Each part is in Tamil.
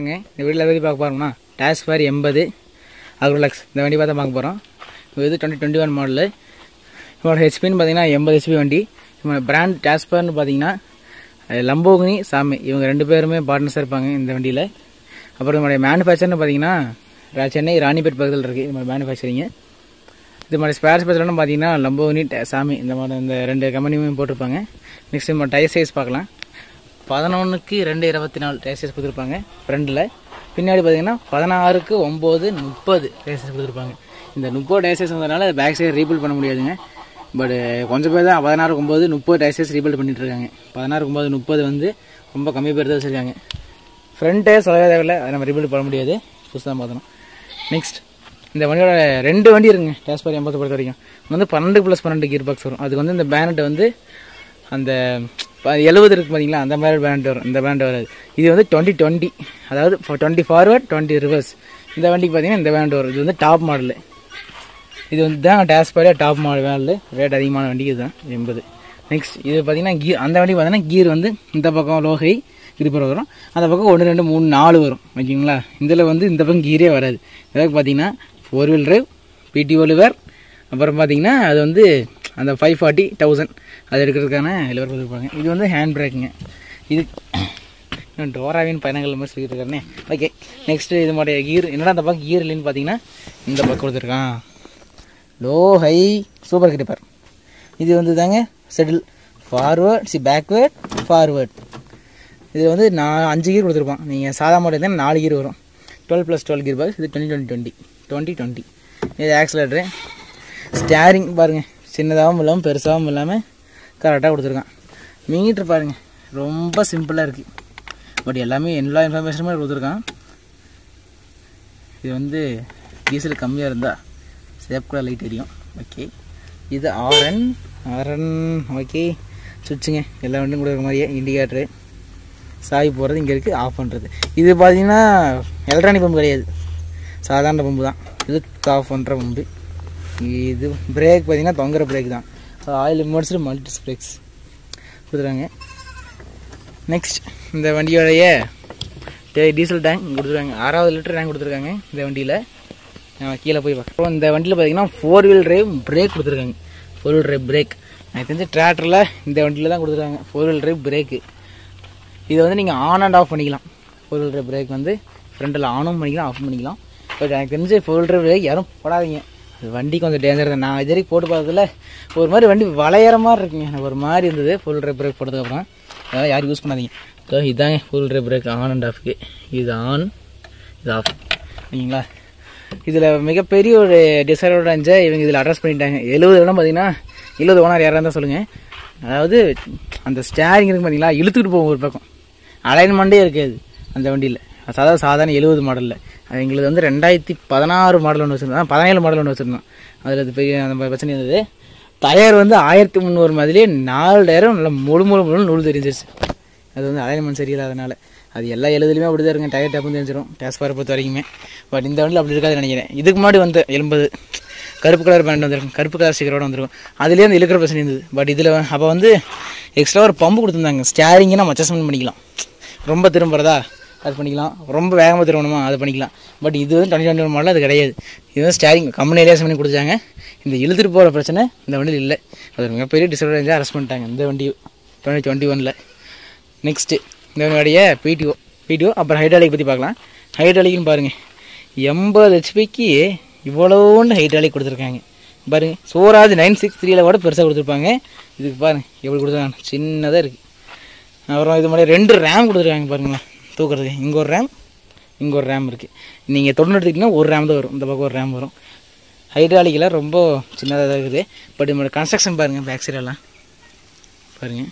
வணக்கங்க இந்த வீட்டில் எதை பார்க்க போகிறோம்னா டாஸ்பார் எண்பது அக்ரோலக்ஸ் இந்த வண்டி பார்த்தா பார்க்க போகிறோம் இது வந்து டுவெண்ட்டி டுவெண்ட்டி ஒன் மாடலு இதோட ஹெச்பின்னு பார்த்தீங்கன்னா எண்பது ஹெச்பி வண்டி இவங்க பிராண்ட் டாஸ்பார்னு பார்த்தீங்கன்னா லம்போகினி சாமி இவங்க ரெண்டு பேருமே பார்ட்னர்ஸாக இருப்பாங்க இந்த வண்டியில் அப்புறம் இதனுடைய மேனுஃபேக்சர்னு பார்த்தீங்கன்னா ரா- சென்னை ராணிப்பேட் பக்கத்தில் இருக்குது இது மாதிரி மேனுஃபேக்சரிங்கு இது மாதிரி ஸ்பேர்ஸ் பத்திரம்னு பார்த்தீங்கன்னா லம்போகினி ட- சாமி இந்த மாதிரி இந்த ரெண்டு கம்பெனியுமே போட்டிருப்பாங்க நெக்ஸ்ட் நம்ம டயர் சைஸ் பார்க்கலாம் பதினொன்றுக்கு ரெண்டு இருபத்தி நாலு டயர் சைஸ் கொடுத்துருப்பாங்க ஃப்ரண்டில் பின்னாடி பார்த்தீங்கன்னா பதினாறுக்கு ஒம்பது முப்பது டயர் சைஸ் கொடுத்துருப்பாங்க இந்த முப்பது டயர் சைஸ் வந்ததுனால பேக் சைடு ரீபில்ட் பண்ண முடியாதுங்க பட் கொஞ்சம் பேர் தான் பதினாறு ஒம்பது முப்பது டயர் சைஸ் ரீபில்ட் பண்ணிட்டு இருக்காங்க பதினாறு ஒம்பது முப்பது வந்து ரொம்ப கம்மி பேர் தான் வச்சுருக்காங்க ஃப்ரண்ட்டே சொல்லவே தேவையில்லை அதை நம்ம ரீபில்ட் பண்ண முடியாது புதுசாக தான் பார்த்தோம் நெக்ஸ்ட் இந்த வண்டியோட ரெண்டு வண்டி இருக்குங்க டேஸ்பார் எண்பது பொறுத்த வரைக்கும் இது வந்து பன்னெண்டு ப்ளஸ் பன்னெண்டு கியர் பாக்ஸ் வரும் அதுக்கு வந்து இந்த பேனட் வந்து அந்த எழுபது இருக்கு பார்த்தீங்களா அந்த மாதிரி பேனட் வரும் இந்த பேனட் வராது இது வந்து டுவெண்ட்டி டுவெண்ட்டி அதாவது டுவெண்ட்டி ஃபார்வர்ட் டுவெண்ட்டி ரிவர்ஸ் இந்த வண்டிக்கு பார்த்தீங்கன்னா இந்த பேனட் வரும் இது வந்து டாப் மாடலு இது வந்து தான் டேஸ்பாரே டாப் மாடல் வேலை ரேட் அதிகமான வண்டி இதுதான் எண்பது நெக்ஸ்ட் இது பார்த்தீங்கன்னா கீர் அந்த வண்டி பார்த்தீங்கன்னா கீர் வந்து இந்த பக்கம் லோகை கிரிப்பர் வரும் அந்த பக்கம் ஒன்று ரெண்டு மூணு நாலு வரும் ஓகேங்களா இதில் வந்து இந்த பக்கம் கீரே வராது அதாவது பார்த்தீங்கன்னா ஃபோர் வீல் டிரைவ் பிடி ஒலிவர் அப்புறம் பார்த்தீங்கன்னா அது வந்து அந்த ஃபைவ் ஃபார்ட்டி தௌசண்ட் அது எடுக்கிறதுக்கான லிவர் கொடுத்துருப்பாங்க இது வந்து ஹேண்ட் பிரேக்குங்க இது டோராவின் பயணங்கள் மாதிரி சொல்லிட்டு இருக்காருனே ஓகே நெக்ஸ்ட்டு இது மாதிரி கீர் என்னடா அந்த பக்கம் கீர் இல்லைன்னு பார்த்தீங்கன்னா இந்த பக்கம் கொடுத்துருக்கான் லோ ஹை சூப்பர் கிரிப்பர் இது வந்து தாங்க செட்டில் ஃபார்வேர்ட் சி பேக்வேர்ட் ஃபார்வேர்ட் இது வந்து நான் அஞ்சு கீர் கொடுத்துருப்பான் நீங்கள் சாதா மாடல் இருந்தால் நாலு கீர் வரும் twelve plus twelve gear box இது twenty twenty twenty twenty twenty இது ஆக்சிலேட்டரு ஸ்டேரிங் பாருங்கள் சின்னதாகவும் இல்லாமல் பெருசாகவும் இல்லாமல் கரெக்டாக கொடுத்துருக்கான் மீட்ரு பாருங்கள் ரொம்ப சிம்பிளாக இருக்குது பட் எல்லாமே எல்லா இன்ஃபர்மேஷனுமே கொடுத்துருக்கான் இது வந்து டீசல் கம்மியாக இருந்தால் சேஃப் கூட லைட் எரியும் ஓகே இது ஆரன் ஆரன் ஓகே சுவிட்சுங்க எல்லா வண்டியும் கொடுக்குற மாதிரியே இண்டிகேட்டரு சாவி போகிறது இங்கே இருக்குது ஆஃப் பண்ணுறது இது பார்த்தீங்கன்னா எலக்ட்ரானிக் பம்பு கிடையாது சாதாரண பம்பு தான் இது ஆஃப் பண்ணுற பம்பு இது பிரேக் பார்த்தீங்கன்னா தொங்குற பிரேக் தான் ஆயில் இமர்ஸ்டு மல்டி பிரேக்ஸ் கொடுத்துருக்காங்க நெக்ஸ்ட் இந்த வண்டியோடைய டே- டீசல் டேங்க் கொடுத்துருக்காங்க ஆறாவது லிட்டர் டேங்க் கொடுத்துருக்காங்க இந்த வண்டியில் நான் கீழே போய் பார்க்குறோம் இந்த வண்டியில் பார்த்தீங்கன்னா ஃபோர் வீல் டிரைவ் பிரேக் கொடுத்துருக்காங்க ஃபோர் வீல் டிரைவ் பிரேக் எனக்கு தெரிஞ்ச டிராக்டரில் இந்த வண்டியில் தான் கொடுத்துருக்காங்க ஃபோர் வீல் டிரைவ் பிரேக்கு இதை வந்து நீங்கள் ஆன் அண்ட் ஆஃப் பண்ணிக்கலாம் ஃபோர் வீல் டிரைவ் பிரேக் வந்து ஃப்ரண்டில் ஆனும் பண்ணிக்கலாம் ஆஃப் பண்ணிக்கலாம் பட் எனக்கு தெரிஞ்சு ஃபோர் வீல் டிரைவ் பிரேக் யாரும் போடாதீங்க அது வண்டி கொஞ்சம் டேஞ்சர் தான் நான் இது வரைக்கும் போட்டு பார்த்ததுல ஒரு மாதிரி வண்டி வளையிற மாதிரி இருக்குங்க எனக்கு ஒரு மாதிரி இருந்தது ஃபுல் டிரைவ் பிரேக் போட்டதுக்கப்புறம் அதனால் யாரும் யூஸ் பண்ணாதீங்க ஸோ இதாங்க full drive brake on and ஆஃப்க்கு இது ஆன் இது ஆஃப் ஓகேங்களா இதில் மிகப்பெரிய ஒரு டிஸ்அட்வான்டேஜை இவங்க இதில் அட்ரஸ் பண்ணிட்டாங்க எழுபது இடம் பார்த்தீங்கன்னா எழுபது ஓனர் யாராக இருந்தால் சொல்லுங்கள் அதாவது அந்த ஸ்டேரிங் இருக்கு பார்த்தீங்களா இழுத்துக்கிட்டு போகும் ஒரு பக்கம் அலைன்மெண்ட்டே இருக்காது அந்த வண்டியில் சாதாரண சாதாரண எழுபது மாடலில் எங்களுக்கு வந்து ரெண்டாயிரத்தி பதினாறு மாடல் ஒன்று வச்சுருந்தோம் பதினேழு மாடல் ஒன்று வச்சுருந்தோம் அதில் அது பெரிய அந்த மாதிரி பிரச்சனை இருந்தது டயர் வந்து ஆயிரத்தி முந்நூறு மாதிரியே நாலு டயரும் நல்லா முழு முழு முழு நூல் தெரிஞ்சிருச்சு அது வந்து அலைன்மெண்ட் சரியில்லாதனால அது எல்லா எழுதுலையுமே அப்படி தான் இருக்குங்க டயர் டேப்பும் தெரிஞ்சிடும் டேஸ்பாரை பொறுத்த வரைக்குமே பட் இந்த வண்டியில் அப்படி இருக்காதுன்னு நினைக்கிறேன் இதுக்கு முன்னாடி வந்து எண்பது கருப்பு கலர் பேண்ட் வந்திருக்கும் கருப்பு கலர் ஸ்டிக்கரோட வந்திருக்கும் அதுலேயே அந்த இழுக்கிற பிரச்சனை இருந்தது பட் இதில் அப்போ வந்து எக்ஸ்ட்ரா ஒரு பம்பு கொடுத்துருந்தாங்க ஸ்டேரிங்கை நம்ம அட்ஜஸ்ட்மெண்ட் பண்ணிக்கலாம் ரொம்ப திரும்புறதா அது பண்ணிக்கலாம் ரொம்ப வேகமாக திரும்பணுமா அது பண்ணிக்கலாம் பட் இது வந்து டுவெண்ட்டி டுவெண்ட்டி மாடல் அது கிடையாது இது வந்து ஸ்டேரிங் கம்பெனி ஏரியாஸ் பண்ணி கொடுத்தாங்க இந்த இழுத்துட்டு போகிற பிரச்சனை இந்த வண்டியில் இல்லை அது ஒரு மிகப்பெரிய டிஸ்அட்வான்டேஜாக அரெஸ்ட் பண்ணிட்டாங்க இந்த வண்டி டுவெண்ட்டி டுவெண்ட்டி ஒனில் நெக்ஸ்ட்டு இந்த வண்டியோடைய பிடிஓ பிடிஓ அப்புறம் ஹைட்ராலிக் பற்றி பார்க்கலாம் ஹைட்ராலிக்னு பாருங்கள் எண்பது ஹெச்பிக்கு இவ்வளோன்னு ஹைட்ராலிக் கொடுத்துருக்காங்க பாருங்கள் சோராஜ் நைன் சிக்ஸ் த்ரீல கூட பெருசாக கொடுத்துருப்பாங்க இதுக்கு பாருங்கள் எப்படி கொடுத்துருக்காங்க சின்னதாக இருக்குது அப்புறம் இது மாதிரி ரெண்டு ரேம் கொடுத்துருக்காங்க பாருங்களேன் தூக்குறதுக்கு இங்கே ஒரு ரேம் இங்கே ஒரு ரேம் இருக்குது நீங்கள் தொண்ணூறு எடுத்துக்கிட்டிங்கன்னா ஒரு ரேம் தான் வரும் இந்த பக்கம் ஒரு ரேம் வரும் ஹைட்ராலிக்கெல்லாம் ரொம்ப சின்னதாக தான் இருக்குது பட் இதோட கன்ஸ்ட்ரக்ஷன் பாருங்கள் பேக் சைடெல்லாம் பாருங்கள்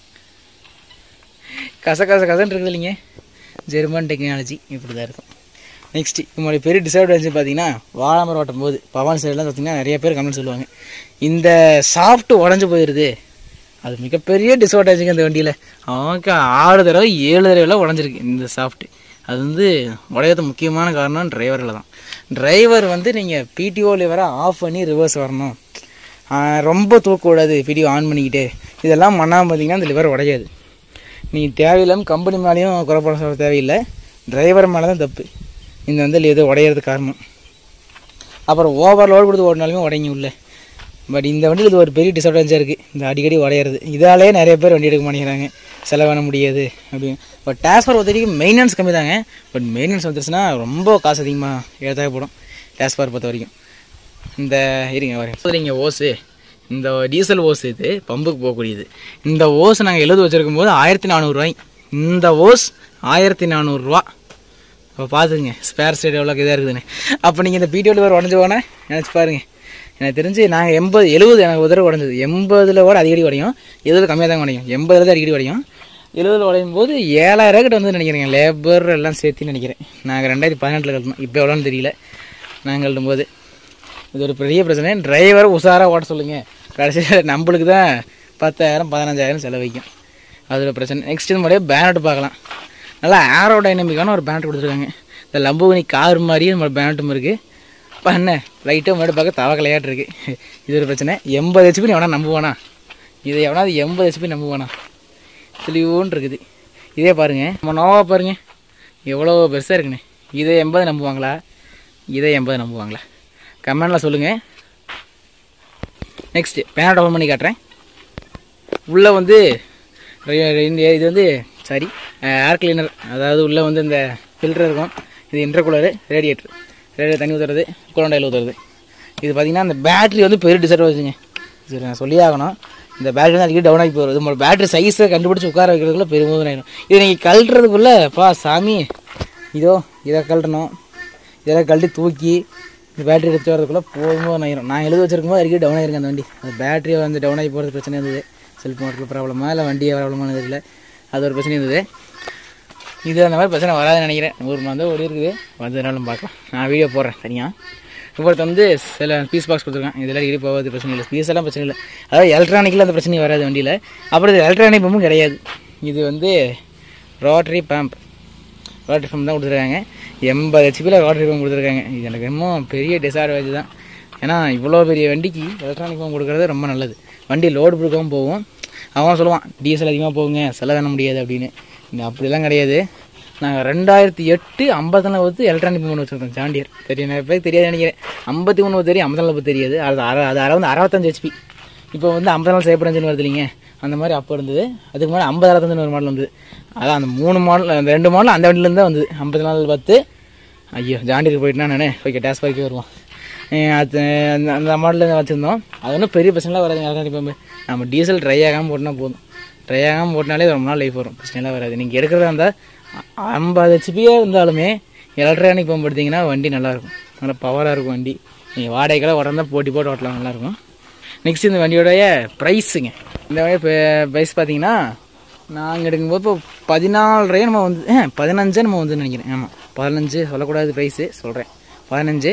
கச கச கசன்னு இருக்குது இல்லைங்க ஜெர்மன் டெக்னாலஜி இப்படி தான் இருக்கும் நெக்ஸ்ட் நம்மளுடைய பெரிய டிஸ்அட்வான்டேஜ் பார்த்தீங்கன்னா வாழாமரம் ஓட்டும் போது பவன் சைடெலாம் பார்த்தீங்கன்னா நிறைய பேர் கமெண்ட் சொல்லுவாங்க இந்த சாஃப்ட் உடஞ்சி போயிடுது அது மிகப்பெரிய டிஸ்அட்வான்டேஜுங்க இந்த வண்டியில் அவனுக்கு ஆறு தடவை ஏழு தடவைலாம் உடஞ்சிருக்கு இந்த சாஃப்ட் அது வந்து உடையது முக்கியமான காரணம் டிரைவரில் தான் டிரைவர் வந்து நீங்கள் பிடிஓ லிவரை ஆஃப் பண்ணி ரிவர்ஸ் வரணும் ஆஹ் ரொம்ப தூக்கக்கூடாது பிடிஓ ஆன் பண்ணிக்கிட்டு இதெல்லாம் பண்ணாமல் பார்த்தீங்கன்னா இந்த லிவர் உடையாது நீ தேவையில்லாமல் கம்பெனி மேலேயும் குறைப்பட சொல்ல தேவையில்லை டிரைவர் மேலே தான் தப்பு இந்த வந்து இது உடையிறது காரணம் அப்புறம் ஓவர் லோடு கொடுத்து ஓடினாலுமே உடைங்க உள்ள பட் இந்த வண்டியில் இது ஒரு பெரிய டிஸ்அட்வான்டேஜாக இருக்குது இந்த அடிக்கடி உடையிறது இதாலே நிறைய பேர் வண்டி எடுக்க மாட்டேங்கிறாங்க செலவான முடியாது அப்படின்னு பட் டிரான்ஸ்ஃபர் பொறுத்த வரைக்கும் மெயின்டெனன்ஸ் கம்மி தாங்க பட் மெயின்டெனன்ஸ் வந்துருச்சுன்னா ரொம்ப காசு அதிகமாக ஏற்றாக போடும் டிரான்ஸ்ஃபர் பொறுத்த வரைக்கும் இந்த இருங்க வரேன் இங்கே ஓஸு இந்த டீசல் ஓஸ் இது பம்புக்கு போகக்கூடியது இந்த ஓஸ் நாங்கள் எழுது வச்சுருக்கும் போது ஆயிரத்தி நானூறுரூவாய் இந்த ஓஸ் ஆயிரத்தி நானூறுரூவா அப்போ பார்த்துங்க ஸ்பேர் ஸ்டேட் எவ்வளோ இதாக இருக்குதுன்னு அப்போ நீங்கள் இந்த பிடிஓவில் வேறு உடஞ்சி போனால் நினச்சி பாருங்க எனக்கு தெரிஞ்சு நாங்கள் எண்பது எழுபது எனக்கு ஒரு தடவை உடஞ்சது எண்பதில் கூட அடிக்கடி உடையும் எழுபது கம்மியாக தான் உடையும் எண்பதில் தான் அடிக்கடி உடையும் எழுபதில் உடையும் போது ஏழாயிரம் கிட்ட வந்து நினைக்கிறேங்க லேபர் எல்லாம் சேர்த்து நினைக்கிறேன் நாங்கள் ரெண்டாயிரத்தி பதினெட்டில் கட்டணும் இப்போ எவ்வளோன்னு தெரியல நாங்கள் கட்டும் போது இது ஒரு பெரிய பிரச்சனை டிரைவர் உஷாராக ஓட்ட சொல்லுங்கள் கடைசியில் நம்மளுக்கு தான் பத்தாயிரம் பதினஞ்சாயிரம் செலவழிக்கும் அது ஒரு பிரச்சனை நெக்ஸ்ட் இது மாதிரியே பேனட் பார்க்கலாம் நல்லா ஏரோ டைனமிக்கான ஒரு பேனட் கொடுத்துருக்காங்க இந்த லம்புவனி கார் மாதிரியே நம்ம பேனட்டும் இருக்குது இப்போ என்ன லைட்டாக முன்னாடி பார்க்க தவக்கலையாட்டு இருக்குது இது ஒரு பிரச்சனை எண்பது ஹெச்பி எவனா நம்புவானா இதை எவனாவது எண்பது ஹெச்பி நம்புவானா தெளிவோன்னு இருக்குது இதே பாருங்கள் நம்ம நோவா பாருங்க எவ்வளோ பெருசாக இருக்குண்ணே இதை எண்பது நம்புவாங்களா இதை எண்பது நம்புவாங்களா கமெண்டில் சொல்லுங்கள் நெக்ஸ்ட்டு பேனட் ஓப்பன் பண்ணி காட்டுறேன் உள்ளே வந்து ரெ- ரெண்டு இது வந்து சாரி ஏர் கிளீனர் அதாவது உள்ளே வந்து இந்த ஃபில்டர் இருக்கும் இது இன்டர்கூலரு ரேடியேட்டர் ரேடியேட்டர் தண்ணி ஊற்றுறது குழந்தையில் ஊற்றுறது இது பார்த்தீங்கன்னா அந்த பேட்டரி வந்து பெரிய டிஸ்அட்வான்டேஜுங்க சரி நான் சொல்லி ஆகணும் இந்த பேட்டரி வந்து அடிக்கடி டவுன் ஆகி போகிறது உங்களோட பேட்டரி சைஸை கண்டுபிடிச்சி உட்கார வைக்கிறதுக்குள்ள பெரும்போது ஆயிடும் இது நீங்கள் கழட்டுறதுக்குள்ளே பா சாமி இதோ இதை கழட்டணும் இதெல்லாம் கழட்டி தூக்கி இந்த பேட்டரி எடுத்து வரதுக்குள்ளே போகும்போது ஆயிரும் நான் எழுதி வச்சிருக்கும் போது அடிக்கடி டவுன் ஆயிருங்க அந்த வண்டி அந்த பேட்டரி வந்து டவுன் ஆகி போகிறது பிரச்சனை இருந்தது செல்ஃப் மோட்டரில் ப்ராப்ளமா இல்லை வண்டியை ப்ராப்ளமான தெரியல அது ஒரு பிரச்சனை இருந்தது இது அந்த மாதிரி பிரச்சனை வராதுன்னு நினைக்கிறேன் நூறு மணி ஓடி இருக்குது வந்ததுனாலும் பார்க்கலாம் நான் வீடியோ போடுறேன் தனியாக இப்போ வந்து சில பீஸ் பாக்ஸ் கொடுத்துருக்கேன் இதெல்லாம் இடி போகாது பிரச்சனை இல்லை பீஸ் எல்லாம் பிரச்சனை இல்லை அதாவது எலக்ட்ரானிக்கில் அந்த பிரச்சனையும் வராது வண்டியில் அப்புறம் இது எலக்ட்ரானிக் பம்பும் கிடையாது இது வந்து ரோட்டரி பம்ப் ரோட்டரி பம்ப் தான் கொடுத்துருக்காங்க எண்பது ஹெச்பியில் ரோட்டரி பம்ப் கொடுத்துருக்காங்க இது எனக்கு இன்னும் பெரிய டிஸ்அட்வான்டேஜ் தான் ஏன்னா இவ்வளோ பெரிய வண்டிக்கு எலக்ட்ரானிக் பம்ப் கொடுக்குறது ரொம்ப நல்லது வண்டி லோடு கொடுக்கவும் போகும் அவன் சொல்லுவான் டீசல் அதிகமாக போகுங்க செலவு பண்ண முடியாது அப்படின்னு இந்த அப்படிலாம் கிடையாது நாங்கள் ரெண்டாயிரத்தி எட்டு ஐம்பத்தொன்னு வந்து எலக்ட்ரானிக் மூணு வச்சுருக்கோம் சாண்டியர் தெரியும் நிறைய பேருக்கு தெரியாது நினைக்கிறேன் ஐம்பத்தி மூணு தெரியும் ஐம்பத்தி நாலு தெரியாது அது அரை அது அரை வந்து அறுபத்தஞ்சு ஹெச்பி இப்போ வந்து ஐம்பத்தி நாலு சேப்பரஞ்சுன்னு வருது இல்லைங்க அந்த மாதிரி அப்போ இருந்தது அதுக்கு முன்னாடி ஐம்பது அறுபத்தஞ்சுன்னு ஒரு மாடல் வந்தது அதான் அந்த மூணு மாடல் அந்த ரெண்டு மாடல் அந்த வண்டியிலேருந்து தான் வந்தது ஐம்பத்தி நாலு பத்து ஐயோ ஜாண்டிக்கு போயிட்டுனா நானே ஓகே டேஸ் பார்க்கே வருவோம் அஹ் அது அந்த அந்த மாடலில் வச்சுருந்தோம் அது ஒன்றும் பெரிய பிரச்சனைலாம் வராது எலக்ட்ரானிக் பம்பு நம்ம டீசல் ட்ரை ஆகாமல் போட்டுனா போதும் ட்ரை ஆகாமல் போட்டினாலே ரொம்ப நாள் லைஃப் வரும் பிரச்சனைலாம் வராது நீங்கள் எடுக்கிறதா இருந்தால் ஐம்பது ஹெச்பியே இருந்தாலுமே எலக்ட்ரானிக் பம்ப் எடுத்தீங்கன்னா வண்டி நல்லாயிருக்கும் நல்லா பவராக இருக்கும் வண்டி நீங்கள் வாடகைக்கெல்லாம் உடனே போட்டி போட்டு ஓட்டலாம் நல்லாயிருக்கும் நெக்ஸ்ட் இந்த வண்டியோடைய ப்ரைஸுங்க இந்த வண்டி ப்ரைஸ் பார்த்தீங்கன்னா நாங்கள் எடுக்கும்போது இப்போ பதினாலரையே நம்ம வந்து ஆ, பதினஞ்சே நம்ம வந்து நினைக்கிறேன் ஆமாம் பதினஞ்சு சொல்லக்கூடாது ப்ரைஸு சொல்கிறேன் பதினஞ்சு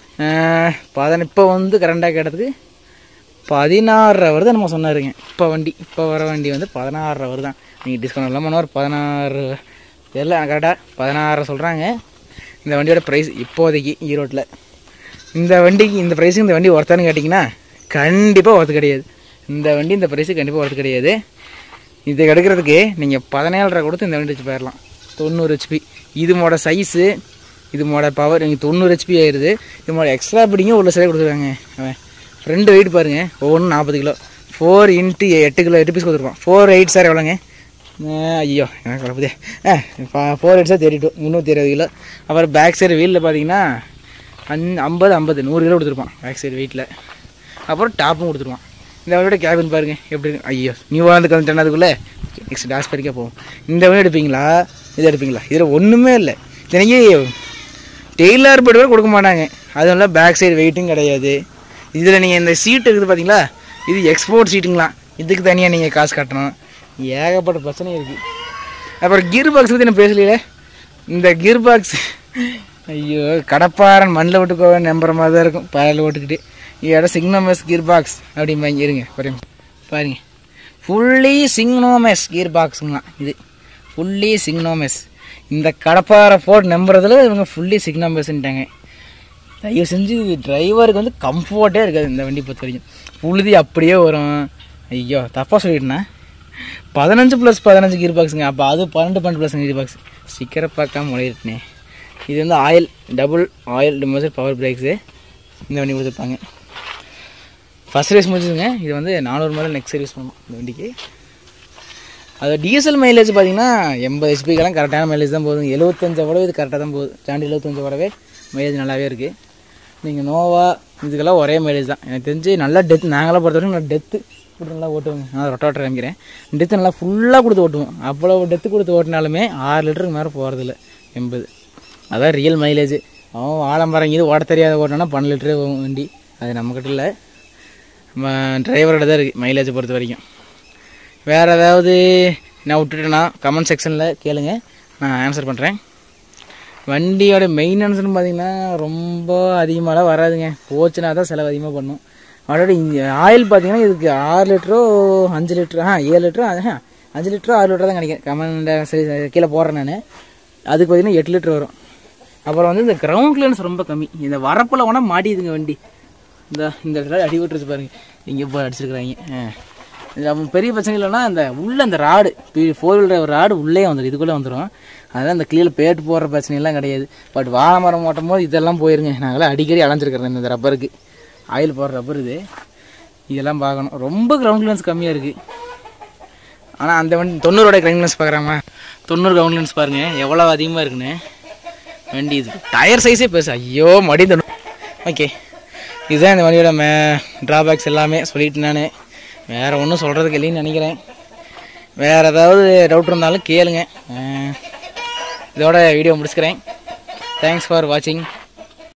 பதின இப்போ வந்து கரண்டாக கேட்டதுக்கு பதினாறரை வருது நம்ம சொன்னாருங்க இப்போ வண்டி இப்போ வர வண்டி வந்து பதினாறரை வருதான் நீங்கள் டிஸ்கவுண்ட் இல்லாமல் ஒரு பதினாறு தெரியல கரெக்டாக பதினாறு சொல்கிறாங்க இந்த வண்டியோட ப்ரைஸ் இப்போதைக்கு ஈரோட்டில் இந்த வண்டிக்கு இந்த ப்ரைஸுக்கு இந்த வண்டி ஒருத்தான்னு கேட்டிங்கன்னா கண்டிப்பாக ஒருத்து கிடையாது இந்த வண்டி இந்த ப்ரைஸுக்கு கண்டிப்பாக ஒருத்து கிடையாது இது எடுக்கிறதுக்கு நீங்கள் பதினேழரை கொடுத்து இந்த வண்டி வச்சு போயிடலாம் தொண்ணூறு ஹெச்பி இதுமோட சைஸு இதுமோட பவர் நீங்கள் தொண்ணூறு ஹெச்பி ஆயிடுது இதுமோட எக்ஸ்ட்ரா பிடிங்கும் உள்ள சிலை கொடுத்துருக்காங்க அவன் ஃப்ரெண்டு வெயிட் பாருங்கள் ஒவ்வொன்றும் நாற்பது கிலோ ஃபோர் இன்ட்டு எட்டு கிலோ எட்டு பீஸ் கொடுத்துருப்பான் ஃபோர் எயிட் சார் எவ்வளோங்க அஹ் ஐயோ எனக்கு குழப்பதே four eight sir thirty two முந்நூற்றி இருபது கிலோ அப்புறம் பேக் சைடு வீலில் பார்த்தீங்கன்னா அந் ஐம்பது ஐம்பது நூறு கிலோ கொடுத்துருப்பான் பேக் சைடு வெயிட்டில் அப்புறம் டாப்பும் கொடுத்துருவான் இந்த வண்டியோட கேபின் பாருங்க எப்படி இருக்கு ஐயோ நியூவாக வந்து கலந்துட்டேன் அதுக்குள்ளே நெக்ஸ்ட் டாஸ் பறிக்க போவோம் இந்த வண்டி எடுப்பீங்களா இது எடுப்பீங்களா இதில் ஒன்றுமே இல்லை இத்தனைக்கு டெய்லர் பெட் கூட கொடுக்க மாட்டாங்க அதுவும் இல்லை பேக் சைடு வெயிட்டும் கிடையாது இதில் நீங்கள் இந்த சீட் இருக்குது பார்த்தீங்களா இது எக்ஸ்போர்ட் சீட்டுங்களா இதுக்கு தனியாக நீங்கள் காசு கட்டணும் ஏகப்பட்ட பிரச்சனை இருக்குது அப்புறம் கீர் பாக்ஸ் பற்றி நான் பேசலையே இந்த கீர் பாக்ஸ் ஐயோ கடப்பாரன் மண்ணில் விட்டுக்கோ நம்புற மாதிரி தான் இருக்கும் பாயில் ஓட்டுக்கிட்டு இடம் சிக்னோமஸ் கீர் பாக்ஸ் அப்படிம்பாங்க இருங்க பாருங்க பாருங்க ஃபுல்லி சிக்னோமஸ் கீர் பாக்ஸுங்களாம் இது ஃபுல்லி சிக்னோமஸ் இந்த கடப்பாரை போட்டு நம்புறதுல இவங்க ஃபுல்லி சிக்னோமஸ்ன்ட்டாங்க தயவு செஞ்சு டிரைவருக்கு வந்து கம்ஃபர்ட்டே இருக்காது இந்த வண்டி பொறுத்த வரைக்கும் புழுதி அப்படியே வரும் ஐயோ தப்பாக சொல்லிட்டேனா பதினஞ்சு ப்ளஸ் பதினஞ்சு கீர் பாக்ஸுங்க அப்போ அது பன்னெண்டு பன்னெண்டு ப்ளஸ் கீர் பாக்ஸ் ஸ்டிக்கரை பார்க்காம முளையிட்டனே இது வந்து ஆயில் டபுள் ஆயில் டிமோசர் பவர் பிரேக்ஸு இந்த வண்டி கொடுத்துருப்பாங்க ஃபஸ்ட் சர்வீஸ் முடிச்சுதுங்க இது வந்து நானூறு மேலே நெக்ஸ்ட் சர்வீஸ் பண்ணணும் இந்த வண்டிக்கு அது டீசல் மைலேஜ் பார்த்தீங்கன்னா எண்பது ஹெச்பிக்கெல்லாம் கரெக்டான மைலேஜ் தான் போகுது எழுபத்தஞ்சை விட இது கரெக்டாக தான் போகுது தாண்டி எழுபத்தஞ்சை விடவே மைலேஜ் நல்லாவே இருக்குது நீங்கள் நோவா இதுக்கெல்லாம் ஒரே மைலேஜ் தான் எனக்கு தெரிஞ்சு நல்லா டெத் நாங்களாம் பொறுத்த வரைக்கும் நல்லா டெத்து கொடுத்து நல்லா ஓட்டுவோங்க நான் ரொட்டாட்டர் காமிக்கிறேன் டெத்து நல்லா ஃபுல்லாக கொடுத்து ஓட்டுவோம் அவ்வளோ டெத்து கொடுத்து ஓட்டினாலுமே ஆறு லிட்டருக்கு மேலே போகிறதில்ல எண்பது அதான் ரியல் மைலேஜ் அவன் ஆலம்பரம் இது ஓட தெரியாத ஓட்டினா பன்னெண்டு லிட்டரே போகும் வண்டி அது நம்மக்கிட்ட இல்லை நம்ம டிரைவரோட தான் இருக்குது மைலேஜை பொறுத்த வரைக்கும் வேறு ஏதாவது நான் விட்டுட்டேன்னா கமெண்ட் செக்ஷனில் கேளுங்க நான் ஆன்சர் பண்ணுறேன் வண்டியோட மெயின்டெனன்ஸ்னு பார்த்தீங்கன்னா ரொம்ப அதிகமாகலாம் வராதுங்க போச்சுன்னா தான் செலவு அதிகமாக பண்ணும் அதோட இங்கே ஆயில் பார்த்தீங்கன்னா இதுக்கு ஆறு லிட்டரோ அஞ்சு லிட்டரோ ஆ ஏழு லிட்டரோ ஆ, அஞ்சு லிட்டரோ ஆறு லிட்டரோ தான் கிடைக்கும் கமெண்ட் சரி கீழே போடுறேன் நான் அதுக்கு பார்த்தீங்கன்னா எட்டு லிட்டர் வரும் அப்புறம் வந்து இந்த கிரவுண்ட் கிளியரன்ஸ் ரொம்ப கம்மி இந்த வரப்பில் வேணால் மாட்டிதுங்க வண்டி இந்த இந்த இடத்துல அடி விட்டுருச்சு பாருங்க இங்கே போய் அடிச்சிருக்கிறாங்க ஆ. இது அப்ப பெரிய பிரச்சனை இல்லைன்னா அந்த உள்ள அந்த rod four wheeler driver rod உள்ளே வந்துடும் இதுக்குள்ளே வந்துடும் அதெல்லாம் அந்த கிளியில் பேட்டு போடுற பிரச்சனையெல்லாம் கிடையாது பட் வாழை மரம் ஓட்டும் போது இதெல்லாம் போயிருங்க நாங்களாம் அடிக்கடி அலைஞ்சிருக்கிறோம் இந்த ரப்பருக்கு ஆயில் போடுற ரப்பர் இது இதெல்லாம் பார்க்கணும் ரொம்ப கிரவுண்ட் கிளியன்ஸ் கம்மியாக இருக்குது ஆனால் அந்த வண்டி தொண்ணூறோட கிரவுண்ட் கிளியன்ஸ் பார்க்குறாமா தொண்ணூறு கிரவுண்ட் கிளியன்ஸ் பாருங்க எவ்வளோ அதிகமாக இருக்குன்னு வண்டி இது டயர் சைஸே பெருசு ஐயோ மடி தொண்ணூறு ஓகே இதுதான் இந்த வண்டியோட மே ட்ராபேக்ஸ் எல்லாமே சொல்லிட்டு நான் வேறு ஒன்றும் சொல்கிறதுக்கு இல்லைன்னு நினைக்கிறேன் வேறு ஏதாவது டவுட் இருந்தாலும் கேளுங்க அஹ் இதோட வீடியோ முடிச்சுக்கிறேன் தேங்க்ஸ் ஃபார் வாட்சிங்